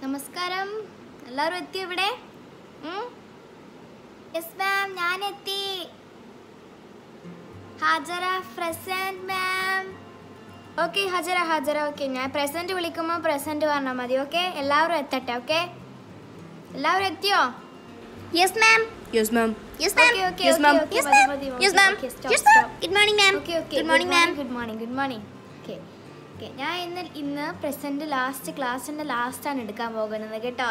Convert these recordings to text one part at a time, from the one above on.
നമസ്കാരം എല്ലാവരും എത്തിയോ ഇവിടെ യെസ് മാം ഞാൻ എത്തി Hajara present ma'am okay Hajara Hajara okay ഞാൻ പ്രസന്റ് വിളിക്കുമ്പോൾ പ്രസന്റ് പറഞ്ഞാൽ മതി ഓക്കെ എല്ലാവരും എത്തട്ടെ ഓക്കെ എല്ലാവരും എത്തിയോ Yes, ma'am. Yes, ma'am. Yes, ma'am. Okay, okay, yes, okay, ma'am. okay, Yes, മതി, ma'am. മതി, മതി. Yes, ma'am. Okay, stop, Yes, ma'am. stop. Good morning, ma'am. Okay okay Good morning, ma'am. Good morning good morning okay okay ഞാൻ ഇന്ന് ഇന്ന് present last ക്ലാസ്സിന്റെ last ആണ് എടുക്കാൻ പോകുന്നത് കേട്ടോ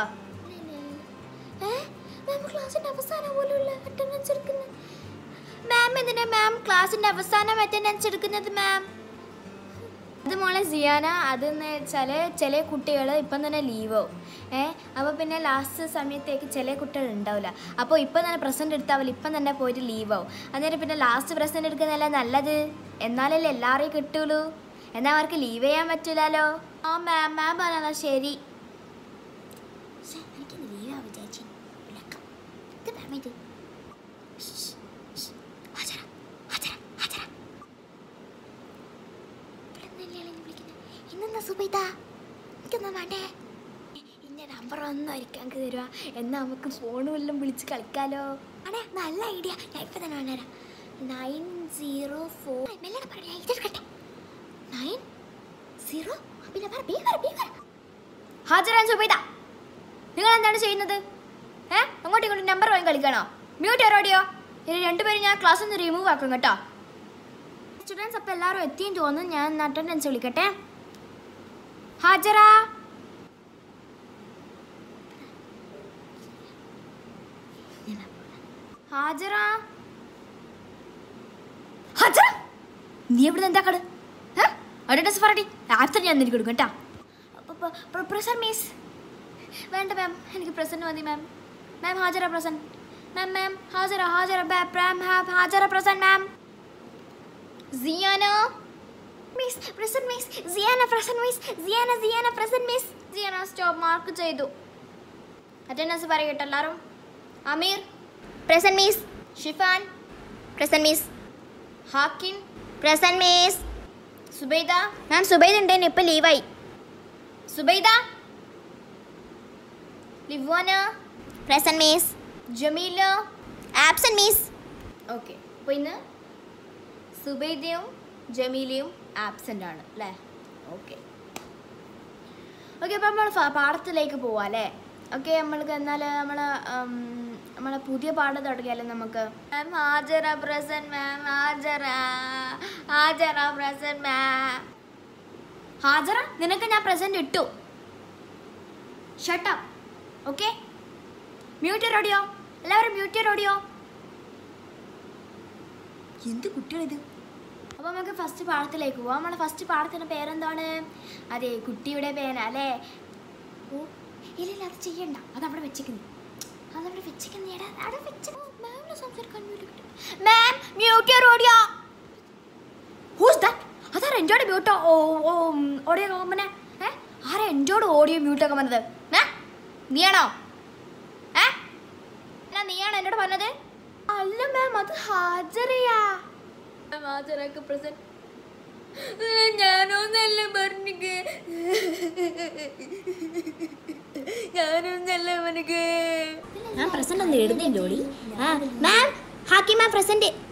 ക്ലാസ്സിന്റെ അവസാനം പോലുള്ള അറ്റൻഡൻസ് എടുക്കുന്നത് മാം എന്തിനാ മാം ക്ലാസ്സിന്റെ അവസാനം അറ്റൻഡൻസ് എടുക്കുന്നത് മാം അത് മോളെ സിയാന അതെന്ന് വെച്ചാൽ ചില കുട്ടികൾ ഇപ്പം തന്നെ ലീവാവും ഏ അപ്പോൾ പിന്നെ ലാസ്റ്റ് സമയത്തേക്ക് ചില കുട്ടികൾ ഉണ്ടാവില്ല അപ്പോൾ ഇപ്പം തന്നെ പ്രസൻറ്റ് എടുത്താവില്ല ഇപ്പം തന്നെ പോയിട്ട് ലീവാവും അന്നേരം പിന്നെ ലാസ്റ്റ് പ്രസൻറ്റ് എടുക്കുന്നതല്ല നല്ലത് എന്നാലല്ലേ എല്ലാവരെയും കിട്ടുള്ളൂ എന്നാൽ അവർക്ക് ലീവ് ചെയ്യാൻ പറ്റില്ലല്ലോ ആ മാം മാം പറഞ്ഞാൽ ശരി എനിക്ക് ലീവ് ആവും ചേച്ചി വിളക്കാം ഇത് മാം ഇത് ഹാജര ഹാജര ഹാജര ഇന്നെന്താ സുബൈദ എനിക്കൊന്നും വേണ്ടേ ഇന്ന നമ്പർ ഒന്നും ആയിരിക്കും ഞങ്ങൾക്ക് തരുക എന്നാൽ നമുക്ക് ഫോണും എല്ലാം വിളിച്ച് കളിക്കാലോ ആണേ നല്ല ഐഡിയ ഞാൻ ഇപ്പം തന്നെ വേണ്ടേരാ നയൻ സീറോ ഫോർ മെല്ലെ പറയാ ഇതെടുക്കട്ടെ നയൻ സീറോ പിന്നെ പറ ബി പറ ബി പറ ഹാജരാൻ സുബൈദ നിങ്ങൾ എന്താണ് ചെയ്യുന്നത് ഏ അങ്ങോട്ടും ഇങ്ങോട്ടും നമ്പർ വാങ്ങി കളിക്കണോ മ്യൂട്ട് എറോഡിയോ ഇനി രണ്ടുപേരും ഞാൻ ക്ലാസ്സിൽ നിന്ന് റിമൂവ് ആക്കും കേട്ടോ സ്റ്റുഡൻസ് അപ്പോൾ എല്ലാവരും എത്തിയും തോന്നുന്നു ഞാൻ അറ്റൻഡൻസ് വിളിക്കട്ടെ ഹാജറ ഹാജറ ഹാജറ നീ എവിടെ എന്താ കട് അറ്റൻഡൻസ് പറയടി ആപ്സൻ ഞാൻ നിനക്ക് കൊടുക്കും കേട്ടോ പ്രൊഫസർ മിസ് വേണ്ട മാം എനിക്ക് പ്രസന്റ് മതി ma'am ma'am Hajara present ma'am ma'am Hajara Hajara ma'am Hajara present ma'am Siyana miss present miss Siyana present miss Siyana Siyana present miss Siyana stop mark ചെയ്തു അറ്റൻഡൻസ് പറയട്ടെ എല്ലാവരും Ameer present miss Shifan present miss Hakkin present miss Subaida ma'am Subaida ഉണ്ടേനു ഇപ്പം ലീവായി സുബൈദ ലിവോന present miss Jameela absent miss okay അപ്പോൾ ഇന്ന് സുബൈദയും ജമീലയും ആബ്സെൻ്റ് ആണ് അല്ലേ ഓക്കെ ഓക്കെ അപ്പോൾ നമ്മൾ ഫ- പാഠത്തിലേക്ക് പോവാം അല്ലേ ഓക്കെ നമ്മൾക്ക് എന്നാൽ നമ്മൾ നമ്മളെ പുതിയ പാഠം തുടങ്ങിയാലോ നമുക്ക് ma'am Hajara present ma'am Hajara Hajara present ma'am Hajara നിനക്ക് ഞാൻ പ്രസന്റ് ഇട്ടു ഷട്ടപ്പ് ഓക്കെ മ്യൂട്ട് റോഡിയോ എല്ലാവരും മ്യൂട്ട് റോഡിയോ എന്ത് കുട്ടികളിത് അപ്പോൾ നമുക്ക് ഫസ്റ്റ് പാഠത്തിലേക്ക് പോവാം നമ്മുടെ ഫസ്റ്റ് പാഠത്തിൻ്റെ പേരെന്താണ് അതെ കുട്ടിയുടെ പേന അല്ലേ ഓ ഇല്ലില്ല അത് ചെയ്യണ്ട അത് അവിടെ വെച്ചേക്കുന്നു അതവിടെ വെച്ചേക്കുന്നേടാ അവിടെ വെച്ച മാമിനെ സംസാരിക്കാൻ ma'am mute audio who's that അതാരാ എന്നോട് മ്യൂട്ടോ ഓ ഓ ഓഡിയോ കമ്പനെ ഏ ആരാ എന്നോട് ഓഡിയോ മ്യൂട്ടൊക്കെ പറഞ്ഞത് ഏ നീയാണോ ഏ എന്നാ നീയാണോ എന്നോട് പറഞ്ഞത് അല്ല മാം അത് ഹാജറിയാ മാം ഹാജരാക്ക് പ്രസന്റ് ഞാനൊന്നല്ല പറഞ്ഞിക്ക് ഞാനൊന്നല്ല പറഞ്ഞിക്ക് ഞാൻ പ്രസന്റ് ഒന്നും എഴുതില്ലോടി ആ മാം ഹാക്കി മാം പ്രസന്റ്